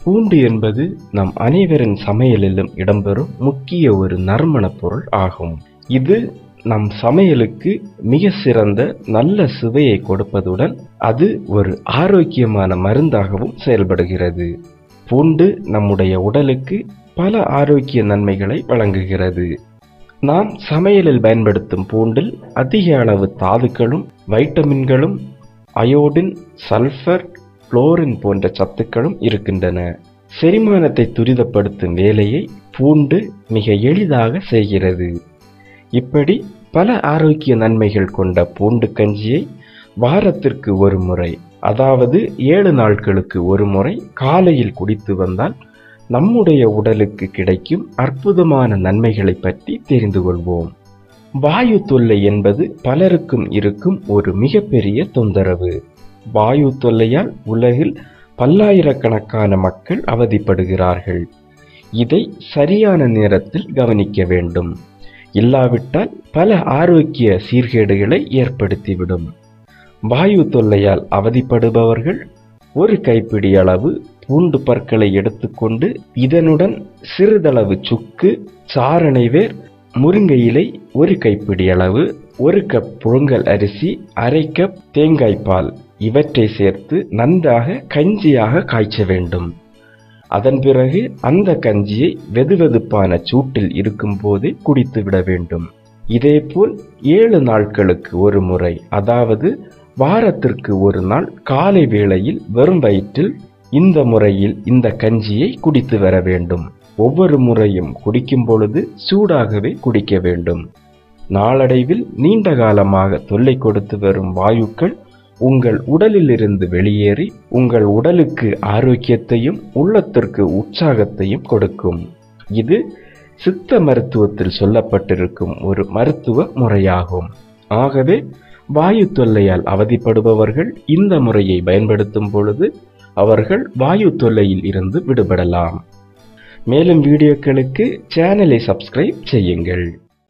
பூண்டு என்பது நம் அனைவரின் சமையலிலும் இடம்பெறும் முக்கிய ஒரு நறுமணப் பொருள் ஆகும் இது நம் சமையலுக்கு மிக சிறந்த நல்ல சுவையை கொடுப்பதுடன் அது ஒரு ஆரோக்கியமான மருந்தாகவும் செயல்படுகிறது பூண்டு நம்முடைய உடலுக்கு பல ஆரோக்கிய நன்மைகளை வழங்குகிறது நாம் சமையலில் பயன்படுத்தும் பூண்டில் அதிக அளவு தாதுக்களும் வைட்டமின்களும் அயோடின் சல்ஃபர் புளோரின் போன்ற சத்துக்களும் இருக்கின்றன செரிமானத்தை துரிதப்படுத்தும் வேலையை பூண்டு மிக எளிதாக செய்கிறது இப்படி பல ஆரோக்கிய நன்மைகள் கொண்ட பூண்டு கஞ்சியை வாரத்திற்கு ஒரு முறை அதாவது ஏழு நாட்களுக்கு ஒரு முறை காலையில் குடித்து வந்தால் நம்முடைய உடலுக்கு கிடைக்கும் அற்புதமான நன்மைகளை பற்றி தெரிந்து கொள்வோம் வாயு தொல்லை என்பது பலருக்கும் இருக்கும் ஒரு மிகப்பெரிய தொந்தரவு வாயு தொல்லையால் உலகில் பல்லாயிரக்கணக்கான மக்கள் அவதிப்படுகிறார்கள் இதை சரியான நேரத்தில் கவனிக்க வேண்டும் இல்லாவிட்டால் பல ஆரோக்கிய சீர்கேடுகளை ஏற்படுத்திவிடும் வாயு தொல்லையால் அவதிப்படுபவர்கள் ஒரு கைப்பிடி அளவு பூண்டு பற்களை எடுத்துக்கொண்டு இதனுடன் சிறிதளவு சுக்கு சாரணை வேர் முருங்கை இலை ஒரு கைப்பிடி அளவு ஒரு கப் புழுங்கல் அரிசி அரை கப் தேங்காய் பால் இவற்றை சேர்த்து நன்றாக கஞ்சியாக காய்ச்ச வேண்டும் அதன் பிறகு அந்த கஞ்சியை வெதுவெதுப்பான சூட்டில் இருக்கும் போதே குடித்து விட வேண்டும் இதேபோல் ஏழு நாட்களுக்கு ஒரு முறை அதாவது வாரத்திற்கு ஒரு நாள் காலை வேளையில் வெறும் வயிற்றில் இந்த முறையில் இந்த கஞ்சியை குடித்து வர வேண்டும் ஒவ்வொரு முறையும் குடிக்கும் பொழுது சூடாகவே குடிக்க வேண்டும் நாளடைவில் நீண்ட காலமாக தொல்லை கொடுத்து வரும் வாயுக்கள் உங்கள் உடலிலிருந்து வெளியேறி உங்கள் உடலுக்கு ஆரோக்கியத்தையும் உள்ளத்திற்கு உற்சாகத்தையும் கொடுக்கும் இது சித்த மருத்துவத்தில் சொல்லப்பட்டிருக்கும் ஒரு மருத்துவ முறையாகும் ஆகவே வாயு தொல்லையால் அவதிப்படுபவர்கள் இந்த முறையை பயன்படுத்தும் பொழுது அவர்கள் வாயு தொல்லையில் இருந்து விடுபடலாம் மேலும் வீடியோக்களுக்கு சேனலை சப்ஸ்கிரைப் செய்யுங்கள்